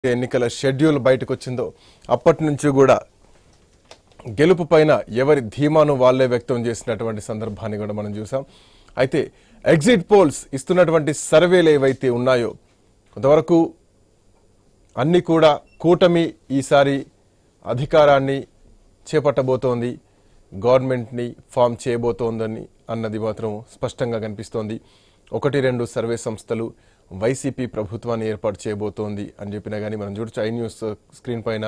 ఎన్నికల షెడ్యూల్ బయటకు వచ్చిందో అప్పటి నుంచి కూడా గెలుపు పైన ఎవరి ధీమాను వాళ్ళే వ్యక్తం చేసినటువంటి సందర్భాన్ని కూడా మనం చూసాం అయితే ఎగ్జిట్ పోల్స్ ఇస్తున్నటువంటి సర్వేలు ఏవైతే ఉన్నాయో కొంతవరకు అన్ని కూడా కూటమి ఈసారి అధికారాన్ని చేపట్టబోతోంది గవర్నమెంట్ని ఫామ్ చేయబోతోందని అన్నది మాత్రం స్పష్టంగా కనిపిస్తోంది ఒకటి రెండు సర్వే సంస్థలు వైసీపీ ప్రభుత్వాన్ని ఏర్పాటు చేయబోతోంది అని చెప్పినా కానీ మనం చూడొచ్చు ఐ న్యూస్ స్క్రీన్ పైన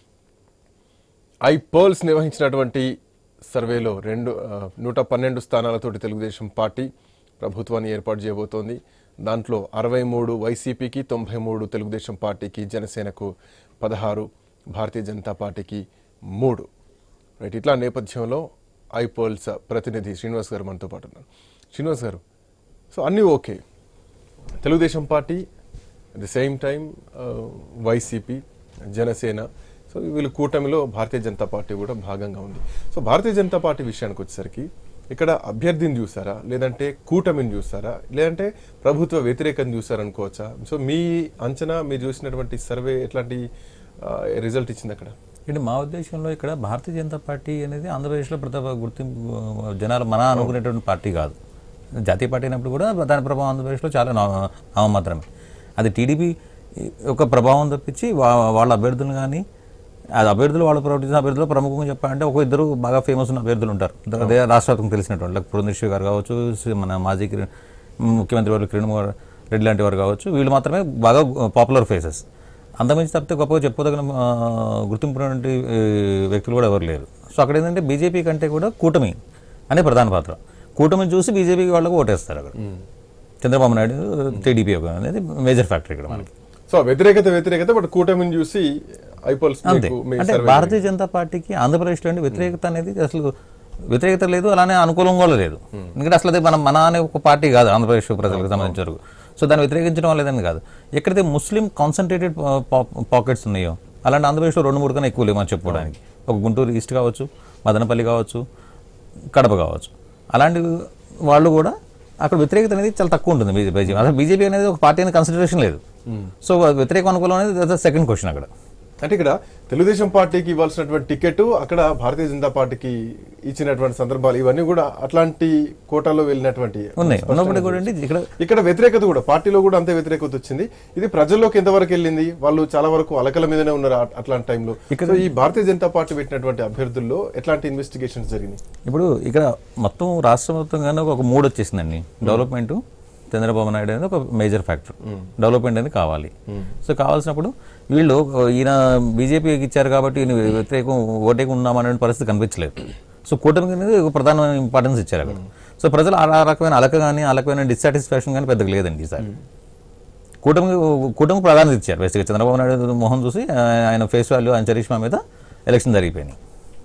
ఐ పోల్స్ నిర్వహించినటువంటి సర్వేలో రెండు ఆ, నూట పన్నెండు స్థానాలతోటి తెలుగుదేశం పార్టీ ప్రభుత్వాన్ని ఏర్పాటు చేయబోతోంది దాంట్లో అరవై మూడు వైసీపీకి తొంభై మూడు తెలుగుదేశం పార్టీకి జనసేనకు పదహారు భారతీయ జనతా పార్టీకి మూడు రైట్ ఇట్లా నేపథ్యంలో ఐ పోల్స్ ప్రతినిధి శ్రీనివాస్ గారు మనతో పాటు ఉన్నారు శ్రీనివాస్ గారు సో అన్నీ okay Telugu Desam party at the same time YCP Janasena so వీళ్ళు కూటమిలో భారతీయ జనతా పార్టీ కూడా భాగంగా ఉంది సో భారతీయ జనతా పార్టీ విషయానికి వచ్చేసరికి ఇక్కడ అభ్యర్థిని చూసారా లేదంటే కూటమిని చూసారా లేదంటే ప్రభుత్వ వ్యతిరేకం చూసారనుకోవచ్చా సో మీ అంచనా మీరు చూసినటువంటి సర్వే ఎట్లాంటి రిజల్ట్ ఇచ్చింది అక్కడ అంటే మా ఉద్దేశంలో ఇక్కడ భారతీయ జనతా పార్టీ అనేది ఆంధ్రప్రదేశ్లో ప్రతి ఒక్క గుర్తింపు ఆ, జనాలు మన అనుకునేటువంటి పార్టీ కాదు జాతీయ పార్టీ అయినప్పుడు కూడా దాని ప్రభావం ఆంధ్రప్రదేశ్లో చాలా నా- నామ మాత్రమే అది టీడీపీ ఒక ప్రభావం తప్పించి వా- వాళ్ళ అభ్యర్థులు కానీ అది అభ్యర్థులు వాళ్ళు ప్రవర్తించిన అభ్యర్థులు ప్రముఖంగా చెప్పాలంటే ఒక ఇద్దరు బాగా ఫేమస్ ఉన్న అభ్యర్థులు ఉంటారు అదే రాష్ట్రవ్యాప్తంగా తెలిసినటువంటి లైక్ పురంధేశ్వరి గారు కావచ్చు సి- మన మాజీ కిరణ్ ముఖ్యమంత్రి వారు కిరణ్ కుమార్ రెడ్డి లాంటి వారు కావచ్చు వీళ్ళు మాత్రమే బాగా పాపులర్ ఫేసెస్ అంతమించి తప్పితే గొప్పగా చెప్పుకోదగిన ఆ, గుర్తింపునటువంటి ఈ, వ్యక్తులు కూడా ఎవరు లేరు సో అక్కడ ఏంటంటే బీజేపీ కంటే కూడా కూటమి అనే ప్రధాన పాత్ర కూటమిని చూసి బీజేపీకి వాళ్ళకు ఓటేస్తారు అక్కడ చంద్రబాబు నాయుడు టీడీపీ అనేది మేజర్ ఫ్యాక్టర్ ఇక్కడ మనకి సో వ్యతిరేకత వ్యతిరేకత బట్ కూటమిని చూసి ఐ పోల్స్ అంతే మీకు మీ అంటే సర్వే భారతీయ జనతా పార్టీకి ఆంధ్రప్రదేశ్లో అండి వ్యతిరేకత అనేది అసలు వ్యతిరేకత లేదు అలానే అనుకూలం కూడా లేదు ఎందుకంటే అసలు అది మనం మన అనే ఒక పార్టీ కాదు ఆంధ్రప్రదేశ్ ప్రజలకు సంబంధించిన వరకు సో దాన్ని వ్యతిరేకించడం లేదని కాదు ఎక్కడైతే ముస్లిం కాన్సన్ట్రేటెడ్ పాకెట్స్ ఉన్నాయో అలాంటి ఆంధ్రప్రదేశ్లో రెండు మూడు కన్నా ఎక్కువ లేవు మనం చెప్పుకోవడానికి ఒక గుంటూరు ఈస్ట్ కావచ్చు మదనపల్లి కావచ్చు కడప కావచ్చు అలాంటి వాళ్ళు కూడా అక్కడ వ్యతిరేకత అనేది చాలా తక్కువ ఉంటుంది బీజేపీ అసలు బీజేపీ అనేది ఒక పార్టీ అనేది కన్సిడరేషన్ లేదు సో వ్యతిరేక అనుకూలం అనేది సెకండ్ క్వశ్చన్ అక్కడ అంటే ఇక్కడ తెలుగుదేశం పార్టీకి ఇవ్వాల్సినటువంటి టికెట్ అక్కడ భారతీయ జనతా పార్టీకి ఇచ్చినటువంటి సందర్భాలు ఇవన్నీ కూడా అట్లాంటి కోటాలో వెళ్ళినటువంటి ఉన్నాయి ఉన్నప్పటికీ కూడా అండి ఇక్కడ ఇక్కడ వ్యతిరేకత కూడా పార్టీలో కూడా అంతే వ్యతిరేకత వచ్చింది ఇది ప్రజల్లోకి ఎంతవరకు వెళ్ళింది వాళ్ళు చాలా వరకు అలకల మీదనే ఉన్నారు ఆ- అట్లాంటి టైంలో సో ఈ భారతీయ జనతా పార్టీ పెట్టినటువంటి అభ్యర్థుల్లో ఎట్లాంటి ఇన్వెస్టిగేషన్స్ జరిగినాయి ఇప్పుడు ఇక్కడ మొత్తం రాష్ట్ర మొత్తంగానే ఒక మూడు వచ్చేసిందండి డెవలప్మెంట్ చంద్రబాబు నాయుడు అనేది ఒక మేజర్ ఫ్యాక్టర్ డెవలప్మెంట్ అనేది కావాలి సో కావాల్సినప్పుడు వీళ్ళు ఈయన బీజేపీకి ఇచ్చారు కాబట్టి ఈయన వ్యతిరేకం ఓటేకి ఉన్నామనే పరిస్థితి కనిపించలేదు సో కూటమికి అనేది ఒక ప్రధాన ఇంపార్టెన్స్ ఇచ్చారు అక్కడ సో ప్రజలు ఆ రకమైన అలక కానీ ఆ రకమైన డిస్సాటిస్ఫాక్షన్ కానీ పెద్దగా లేదండి ఈసారి కూటమి కూటమి ప్రాధాన్యత ఇచ్చారు బేసిక్గా చంద్రబాబు నాయుడు మొహం చూసి ఆ- ఆయన ఫేస్ వాల్యూ ఆయన చరిష్మా మీద ఎలక్షన్ జరిగిపోయినాయి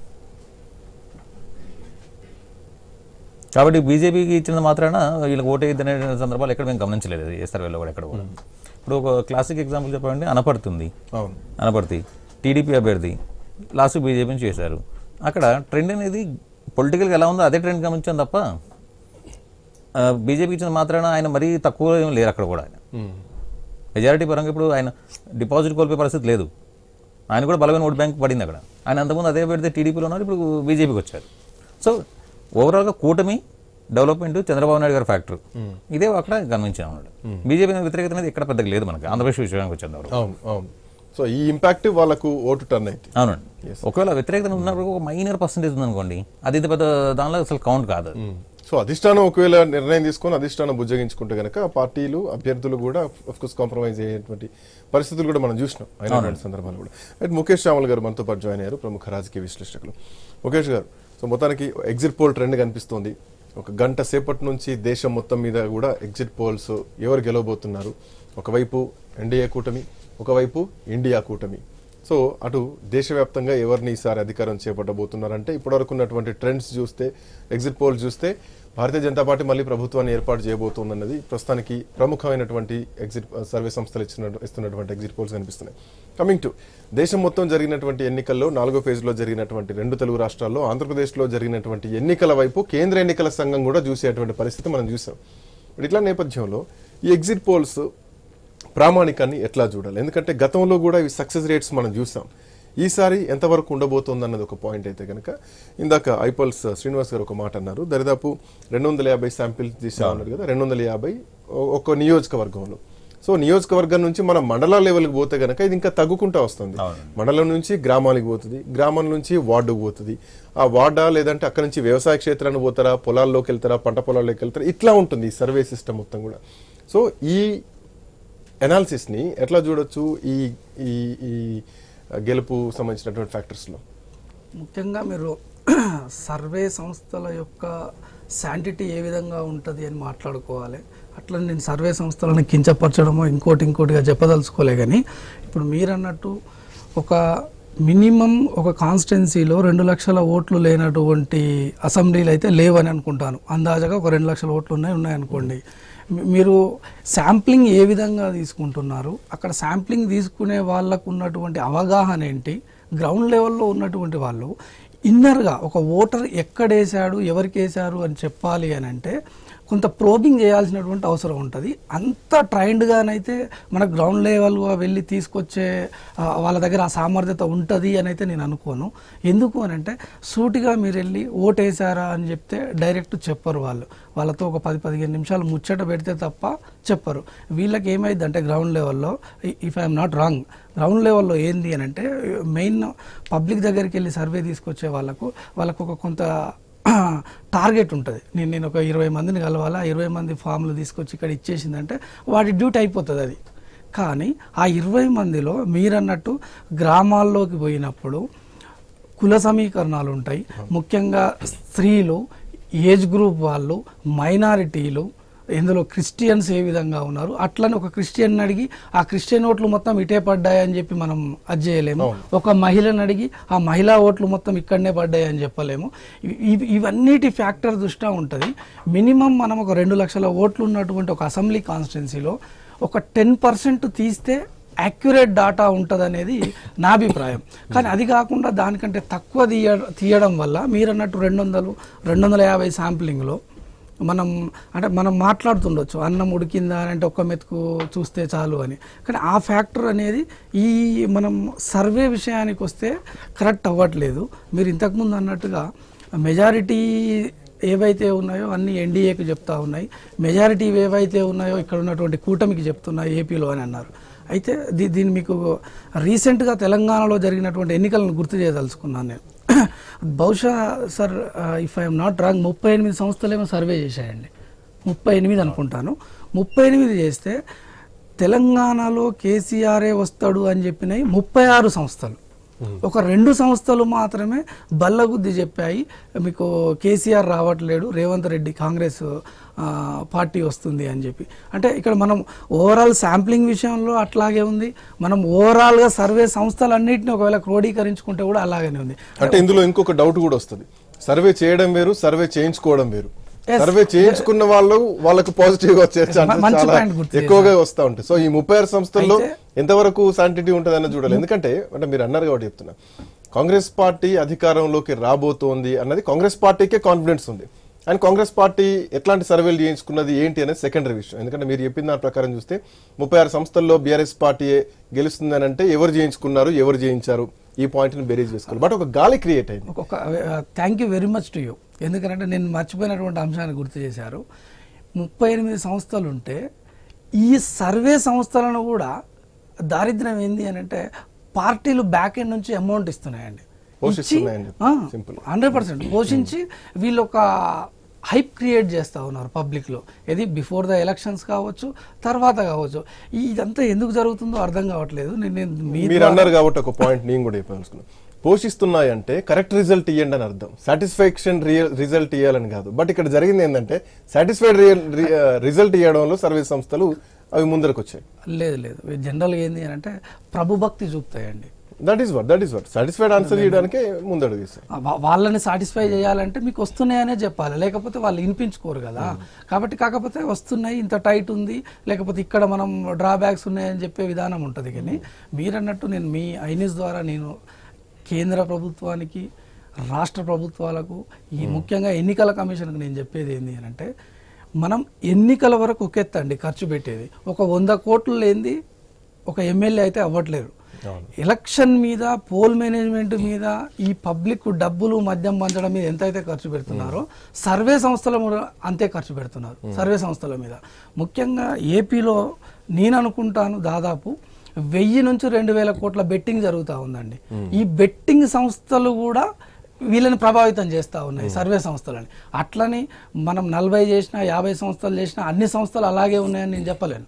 కాబట్టి బీజేపీకి ఇచ్చిన మాత్రాన వీళ్ళకి ఓటు అనే సందర్భాలు ఎక్కడ మేము గమనించలేదు ఏ సర్వేలో కూడా ఎక్కడ కూడా ఇప్పుడు ఒక క్లాసిక్ ఎగ్జాంపుల్ చెప్పాలంటే అనపడుతుంది అవును అనపర్తి టీడీపీ అభ్యర్థి లాస్ట్ బీజేపీని చేశారు అక్కడ ట్రెండ్ అనేది పొలిటికల్గా ఎలా ఉందో అదే ట్రెండ్ గమనించాం తప్ప బీజేపీకి ఇచ్చిన మాత్రాన ఆయన మరీ తక్కువ ఏం లేరు అక్కడ కూడా ఆయన మెజారిటీ పరంగా ఇప్పుడు ఆయన డిపాజిట్ కోల్పోయే పరిస్థితి లేదు ఆయన కూడా బలమైన ఓట్ బ్యాంక్ పడింది అక్కడ ఆయన అంతకుముందు అదే పెడితే టీడీపీలో ఉన్నారు ఇప్పుడు బీజేపీకి వచ్చారు సో ఓవరాల్గా కూటమి డెవలప్మెంట్ చంద్రబాబు నాయుడు గారి ఫ్యాక్టర్ ఇదే అక్కడ గమనించాం అన్నమాట బీజేపీ వ్యతిరేకత అనేది ఇక్కడ పెద్దగా లేదు మనకి ఆంధ్రప్రదేశ్ విషయానికి వచ్చేందుకు అవును అవును సో ఈ ఇంపాక్ట్ వాళ్ళకు ఓటు టర్న్ అయితే అవునండి ఒకవేళ వ్యతిరేకత ఉన్నప్పుడు ఒక మైనర్ పర్సంటేజ్ ఉందనుకోండి అది ఇంత పెద్ద దానిలో అసలు కౌంట్ కాదు అది. సో అధిష్టానం ఒకవేళ నిర్ణయం తీసుకొని అధిష్టానం బుజ్జగించుకుంటే కనుక పార్టీలు అభ్యర్థులు కూడా కోర్స్ కాంప్రమైజ్ అయ్యేటువంటి పరిస్థితులు కూడా మనం చూసినాం అయినటువంటి సందర్భాలు కూడా అయితే ముఖేష్ రామల్ గారు మనతో పాటు జాయిన్ అయ్యారు ప్రముఖ రాజకీయ విశ్లేషకులు ముఖేష్ గారు సో మొత్తానికి ఎగ్జిట్ పోల్ ట్రెండ్ కనిపిస్తోంది ఒక గంట సేపటి నుంచి దేశం మొత్తం మీద కూడా ఎగ్జిట్ పోల్స్ ఎవరు గెలవబోతున్నారు ఒకవైపు ఎన్డీఏ కూటమి ఒకవైపు ఇండియా కూటమి సో అటు దేశవ్యాప్తంగా ఎవరిని ఈసారి అధికారం చేపట్టబోతున్నారంటే ఇప్పటివరకు ఉన్నటువంటి ట్రెండ్స్ చూస్తే ఎగ్జిట్ పోల్ చూస్తే భారతీయ జనతా పార్టీ మళ్ళీ ప్రభుత్వాన్ని ఏర్పాటు చేయబోతోందన్నది ప్రస్తుతానికి ప్రముఖమైనటువంటి ఎగ్జిట్ సర్వే సంస్థలు ఇచ్చిన ఇస్తున్నటువంటి ఎగ్జిట్ పోల్స్ కనిపిస్తున్నాయి కమింగ్ టు దేశం మొత్తం జరిగినటువంటి ఎన్నికల్లో నాలుగో ఫేజ్లో జరిగినటువంటి రెండు తెలుగు రాష్ట్రాల్లో ఆంధ్రప్రదేశ్లో జరిగినటువంటి ఎన్నికల వైపు కేంద్ర ఎన్నికల సంఘం కూడా చూసేటువంటి పరిస్థితి మనం చూసాం ఇట్లా నేపథ్యంలో ఈ ఎగ్జిట్ పోల్స్ ప్రామాణికాన్ని ఎట్లా చూడాలి ఎందుకంటే గతంలో కూడా ఇవి సక్సెస్ రేట్స్ మనం చూసాం ఈసారి ఎంతవరకు ఉండబోతోంది అన్నది ఒక పాయింట్ అయితే కనుక ఇందాక ఐపల్స్ శ్రీనివాస్ గారు ఒక మాట అన్నారు దరిదాపు రెండు వందల యాభై శాంపిల్స్ తీసా ఉన్నారు కదా రెండు వందల యాభై ఒక నియోజకవర్గంలో సో నియోజకవర్గం నుంచి మనం మండల లెవెల్కి పోతే కనుక ఇది ఇంకా తగ్గుకుంటా వస్తుంది మండలం నుంచి గ్రామానికి పోతుంది గ్రామం నుంచి వార్డుకు పోతుంది ఆ వార్డా లేదంటే అక్కడ నుంచి వ్యవసాయ క్షేత్రాన్ని పోతారా పొలాల్లోకి వెళ్తారా పంట పొలాల్లోకి వెళ్తారా ఇట్లా ఉంటుంది ఈ సర్వే సిస్టమ్ మొత్తం కూడా సో ఈ అనాలిసిస్ ని ఎట్లా చూడొచ్చు ఈ ఈ ఈ గెలుపు సంబంధించినటువంటి ఫ్యాక్టర్స్ లో ముఖ్యంగా మీరు సర్వే సంస్థల యొక్క శాంటిటీ ఏ విధంగా ఉంటుంది అని మాట్లాడుకోవాలి అట్లా నేను సర్వే సంస్థలను కించపరచడమో ఇంకోటి ఇంకోటిగా చెప్పదలుచుకోలే కానీ ఇప్పుడు మీరు అన్నట్టు ఒక మినిమం ఒక కాన్స్టిట్యున్సీలో రెండు లక్షల ఓట్లు లేనటువంటి అసెంబ్లీలు అయితే లేవని అనుకుంటాను అందాజగా ఒక రెండు లక్షల ఓట్లు ఉన్నాయి ఉన్నాయనుకోండి మీ- మీరు శాంప్లింగ్ ఏ విధంగా తీసుకుంటున్నారు అక్కడ శాంప్లింగ్ తీసుకునే వాళ్ళకు ఉన్నటువంటి అవగాహన ఏంటి గ్రౌండ్ లెవెల్లో ఉన్నటువంటి వాళ్ళు ఇన్నర్గా ఒక ఓటర్ ఎక్కడేశాడు ఎవరికి వేశారు అని చెప్పాలి అని అంటే కొంత ప్రోబింగ్ చేయాల్సినటువంటి అవసరం ఉంటుంది అంత ట్రైన్డ్గానైతే మన గ్రౌండ్ లెవెల్గా వెళ్ళి తీసుకొచ్చే ఆ, వాళ్ళ దగ్గర ఆ సామర్థ్యత ఉంటుంది అని అయితే నేను అనుకోను ఎందుకు అని అంటే సూటిగా మీరు వెళ్ళి ఓటేశారా అని చెప్తే డైరెక్ట్ చెప్పరు వాళ్ళు వాళ్ళతో ఒక పది పదిహేను నిమిషాలు ముచ్చట పెడితే తప్ప చెప్పరు వీళ్ళకి ఏమైంది అంటే గ్రౌండ్ లెవెల్లో if I'm not wrong ground లెవెల్లో ఏంది అని అంటే మెయిన్ పబ్లిక్ దగ్గరికి వెళ్ళి సర్వే తీసుకొచ్చే వాళ్ళకు వాళ్ళకు ఒక కొంత టార్గెట్ ఉంటుంది నేను నేను ఒక ఇరవై మందిని కలవాలా ఇరవై మంది ఫామ్లు తీసుకొచ్చి ఇక్కడ ఇచ్చేసిందంటే వాడి డ్యూటీ అయిపోతుంది అది కానీ ఆ ఇరవై మందిలో మీరన్నట్టు గ్రామాల్లోకి పోయినప్పుడు కుల సమీకరణాలు ఉంటాయి ముఖ్యంగా స్త్రీలు ఏజ్ గ్రూప్ వాళ్ళు మైనారిటీలు ఇందులో క్రిస్టియన్స్ ఏ విధంగా ఉన్నారు అట్లని ఒక క్రిస్టియన్ అడిగి ఆ క్రిస్టియన్ ఓట్లు మొత్తం ఇటే పడ్డాయని చెప్పి మనం అది చేయలేము ఒక మహిళను అడిగి ఆ మహిళా ఓట్లు మొత్తం ఇక్కడనే పడ్డాయని చెప్పలేము ఇవి- ఇవి ఇవన్నిటి ఫ్యాక్టర్ దృష్ట్యా ఉంటుంది మినిమం మనం ఒక రెండు లక్షల ఓట్లు ఉన్నటువంటి ఒక అసెంబ్లీ కాన్స్టిట్యున్సీలో ఒక టెన్ పర్సెంట్ తీస్తే యాక్యురేట్ డాటా ఉంటుంది అనేది నా అభిప్రాయం కానీ అది కాకుండా దానికంటే తక్కువ తీయ తీయడం వల్ల మీరు అన్నట్టు రెండు వందలు రెండు వందల యాభై శాంప్లింగ్లో మనం అంటే మనం మాట్లాడుతుండొచ్చు అన్నం ఉడికిందా అని అంటే ఒక్క మెతుకు చూస్తే చాలు అని కానీ ఆ ఫ్యాక్టర్ అనేది ఈ మనం సర్వే విషయానికి వస్తే కరెక్ట్ అవ్వట్లేదు మీరు ఇంతకుముందు అన్నట్టుగా మెజారిటీ ఏవైతే ఉన్నాయో అన్ని ఎన్డీఏకి చెప్తా ఉన్నాయి మెజారిటీ ఏవైతే ఉన్నాయో ఇక్కడ ఉన్నటువంటి కూటమికి చెప్తున్నాయి ఏపీలో అని అన్నారు అయితే దీ దీన్ని మీకు రీసెంట్గా తెలంగాణలో జరిగినటువంటి ఎన్నికలను గుర్తు చేయదలుచుకున్నాను నేను బహుశా sir if I'm not wrong ముప్పై ఎనిమిది సంస్థలేమో సర్వే చేశాయండి ముప్పై ఎనిమిది అనుకుంటాను ముప్పై ఎనిమిది చేస్తే తెలంగాణలో కేసీఆరే వస్తాడు అని చెప్పినాయి ముప్పై ఆరు సంస్థలు ఒక రెండు సంస్థలు మాత్రమే బల్లగుద్ది చెప్పాయి మీకు కేసీఆర్ రావట్లేడు రేవంత్ రెడ్డి కాంగ్రెస్ ఆ, పార్టీ వస్తుంది అని చెప్పి అంటే ఇక్కడ మనం ఓవరాల్ శాంప్లింగ్ విషయంలో అట్లాగే ఉంది మనం ఓవరాల్గా సర్వే సంస్థలన్నింటినీ ఒకవేళ క్రోడీకరించుకుంటే కూడా అలాగనే ఉంది అంటే ఇందులో ఇంకొక డౌట్ కూడా వస్తుంది సర్వే చేయడం వేరు సర్వే చేయించుకోవడం వేరు సర్వే చేయించుకున్న వాళ్ళు వాళ్ళకు పాజిటివ్ గా వచ్చే ఛాన్సెస్ మంచి చాలా point గుర్తు ఎక్కువగా వస్తా ఉంటాయి సో ఈ ముప్పై ఆరు సంస్థల్లో ఎంతవరకు శాంటిటీ ఉంటుందని చూడాలి ఎందుకంటే అంటే మీరు అన్నారు కాబట్టి చెప్తున్నా కాంగ్రెస్ పార్టీ అధికారంలోకి రాబోతోంది అన్నది కాంగ్రెస్ పార్టీకే కాన్ఫిడెన్స్ ఉంది అండ్ కాంగ్రెస్ పార్టీ ఎట్లాంటి సర్వేలు చేయించుకున్నది ఏంటి అనేది సెకండరీ విషయం ఎందుకంటే మీరు చెప్పిన దాని ప్రకారం చూస్తే ముప్పై ఆరు సంస్థల్లో బీఆర్ఎస్ పార్టీ గెలుస్తుందని అంటే ఎవరు చేయించుకున్నారు ఎవరు చేయించారు ఈ పాయింట్ ని బేరీజ్ వేసుకోవాలి బట్ ఒక గాలి క్రియేట్ అయింది ఒక thank you very much to you ఎందుకంటే నేను మర్చిపోయినటువంటి అంశాన్ని గుర్తు చేశారు ముప్పై ఎనిమిది సంస్థలు ఉంటే ఈ సర్వే సంస్థలను కూడా దారిద్ర్యం ఏంది అని అంటే పార్టీలు బ్యాక్ ఎండ్ నుంచి అమౌంట్ ఇస్తున్నాయండి పోషిస్తున్నాయని చెప్పి. Simple. హండ్రెడ్ పర్సెంట్ పోషించి వీళ్ళు ఒక హైప్ క్రియేట్ చేస్తూ ఉన్నారు పబ్లిక్లో ఇది బిఫోర్ ద ఎలక్షన్స్ కావచ్చు తర్వాత కావచ్చు ఈ- ఇదంతా ఎందుకు జరుగుతుందో అర్థం కావట్లేదు నేను నేను మీ మీరు అన్నారు కాబట్టి ఒక పాయింట్ నేను కూడా చెప్పదలుచుకున్నాను పోషిస్తున్నాయి అంటే కరెక్ట్ రిజల్ట్ ఇవ్వండి అని అర్థం సాటిస్ఫాక్షన్ రిజల్ట్ ఇవ్వాలని కాదు బట్ ఇక్కడ జరిగింది ఏంటంటే సాటిస్ఫైడ్ రిజల్ట్ ఇవ్వడంలో సర్వీస్ సంస్థలు అవి ముందరకు వచ్చాయి లేదు లేదు జనరల్గా ఏంది అని అంటే ప్రభుభక్తి చూపుతాయండి that is what that is what satisfied answer చేయడానికే ముందడుగు వేస్తాయి ఆ వా- వాళ్ళని సాటిస్ఫై చేయాలంటే మీకు వస్తున్నాయనే చెప్పాలి లేకపోతే వాళ్ళు వినిపించుకోరు కదా కాబట్టి కాకపోతే వస్తున్నాయి ఇంత టైట్ ఉంది లేకపోతే ఇక్కడ మనం డ్రాబ్యాక్స్ ఉన్నాయని చెప్పే విధానం ఉంటుంది కానీ మీరన్నట్టు నేను మీ ఐనిస్ ద్వారా నేను కేంద్ర ప్రభుత్వానికి రాష్ట్ర ప్రభుత్వాలకు ఈ ముఖ్యంగా ఎన్నికల కమిషన్కి నేను చెప్పేది ఏంటి అని అంటే మనం ఎన్నికల వరకు ఒక ఎత్తండి ఖర్చు పెట్టేది ఒక వంద కోట్లు లేనిది ఒక ఎమ్మెల్యే అయితే అవ్వట్లేరు ఎలక్షన్ మీద పోల్ మేనేజ్మెంట్ మీద ఈ పబ్లిక్ డబ్బులు మద్యం పంచడం మీద ఎంత అయితే ఖర్చు పెడుతున్నారో సర్వే సంస్థల మీద అంతే ఖర్చు పెడుతున్నారు సర్వే సంస్థల మీద ముఖ్యంగా ఏపీలో నేను అనుకుంటాను దాదాపు వెయ్యి నుంచి రెండు వేల కోట్ల బెట్టింగ్ జరుగుతూ ఉందండి ఈ బెట్టింగ్ సంస్థలు కూడా వీళ్ళని ప్రభావితం చేస్తూ ఉన్నాయి సర్వే సంస్థలని అట్లని మనం నలభై చేసినా యాభై సంస్థలు చేసినా అన్ని సంస్థలు అలాగే ఉన్నాయని నేను చెప్పలేను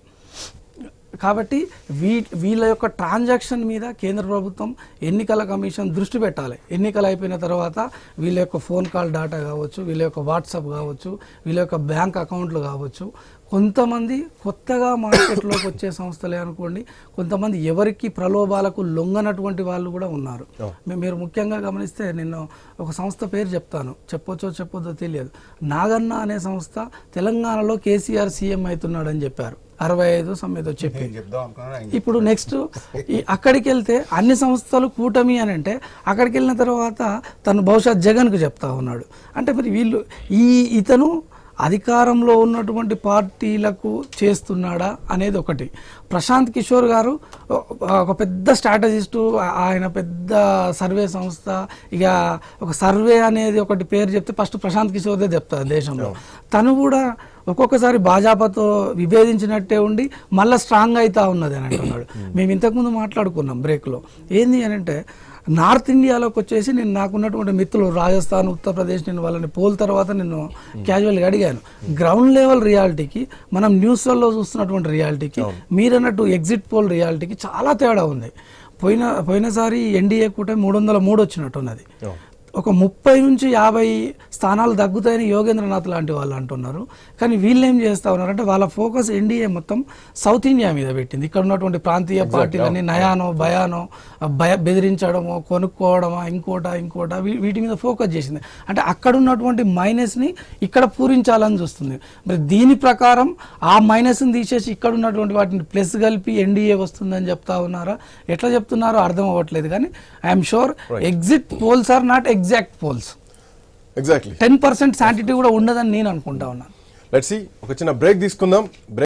కాబట్టి వీ వీళ్ళ యొక్క ట్రాన్సాక్షన్ మీద కేంద్ర ప్రభుత్వం ఎన్నికల కమిషన్ దృష్టి పెట్టాలి ఎన్నికలు అయిపోయిన తర్వాత వీళ్ళ యొక్క ఫోన్ కాల్ డేటా కావచ్చు వీళ్ళ యొక్క వాట్సాప్ కావచ్చు వీళ్ళ యొక్క బ్యాంక్ అకౌంట్లు కావచ్చు కొంతమంది కొత్తగా మార్కెట్లోకి వచ్చే సంస్థలే అనుకోండి కొంతమంది ఎవరికి ప్రలోభాలకు లొంగనటువంటి వాళ్ళు కూడా ఉన్నారు మీ- మీరు ముఖ్యంగా గమనిస్తే నిన్న ఒక సంస్థ పేరు చెప్తాను చెప్పొచ్చో చెప్పొద్దో తెలియదు నాగన్న అనే సంస్థ తెలంగాణలో కేసీఆర్ సీఎం అవుతున్నాడని చెప్పారు అరవై ఐదు సమ్మెతో చెప్పి చెప్దాం అనుకున్నాను ఇప్పుడు నెక్స్ట్ ఈ అక్కడికి వెళ్తే అన్ని సంస్థలు కూటమి అని అంటే అక్కడికి వెళ్ళిన తర్వాత తను బహుశా జగన్కు చెప్తా ఉన్నాడు అంటే మరి వీళ్ళు ఈ ఇతను అధికారంలో ఉన్నటువంటి పార్టీలకు చేస్తున్నాడా అనేది ఒకటి ప్రశాంత్ కిషోర్ గారు ఒక పెద్ద స్ట్రాటజిస్టు ఆయన పెద్ద సర్వే సంస్థ ఇక ఒక సర్వే అనేది ఒకటి పేరు చెప్తే ఫస్ట్ ప్రశాంత్ కిషోర్దే చెప్తారు దేశంలో తను కూడా ఒక్కొక్కసారి భాజపాతో విభేదించినట్టే ఉండి మళ్ళీ స్ట్రాంగ్ అవుతా ఉన్నది అని అంటున్నాడు మేము ఇంతకుముందు మాట్లాడుకున్నాం బ్రేక్లో ఏంది అని అంటే నార్త్ ఇండియాలోకి వచ్చేసి నేను నాకున్నటువంటి మిత్రులు రాజస్థాన్ ఉత్తరప్రదేశ్ నేను వాళ్ళని పోల్ తర్వాత నేను క్యాజువల్గా అడిగాను గ్రౌండ్ లెవెల్ రియాలిటీకి మనం న్యూస్లలో చూస్తున్నటువంటి రియాలిటీకి మీరన్నట్టు ఎగ్జిట్ పోల్ రియాలిటీకి చాలా తేడా ఉంది పోయిన పోయినసారి ఎన్డీఏ కూటమి మూడు వందల మూడు వచ్చినట్టున్నది ఒక ముప్పై నుంచి యాభై స్థానాలు తగ్గుతాయని యోగేంద్రనాథ్ లాంటి వాళ్ళు అంటున్నారు కానీ వీళ్ళు ఏం చేస్తా ఉన్నారు అంటే వాళ్ళ ఫోకస్ ఎన్డీఏ మొత్తం సౌత్ ఇండియా మీద పెట్టింది ఇక్కడ ఉన్నటువంటి ప్రాంతీయ పార్టీలని నయానో భయానో భయ బెదిరించడమో కొనుక్కోవడమా ఇంకోట ఇంకోట వీ- వీటి మీద ఫోకస్ చేసింది అంటే అక్కడ ఉన్నటువంటి మైనస్ని ఇక్కడ పూరించాలని చూస్తుంది మరి దీని ప్రకారం ఆ మైనస్ని తీసేసి ఇక్కడ ఉన్నటువంటి వాటిని ప్లస్ కలిపి ఎన్డీఏ వస్తుందని చెప్తా ఉన్నారా ఎట్లా చెప్తున్నారో అర్థం అవ్వట్లేదు కానీ I'm sure exit polls are not exact polls exactly ten percent sanctity కూడా ఉండదని నేను అనుకుంటా ఉన్నాను లెట్స్ ఒక చిన్న బ్రేక్ తీసుకుందాం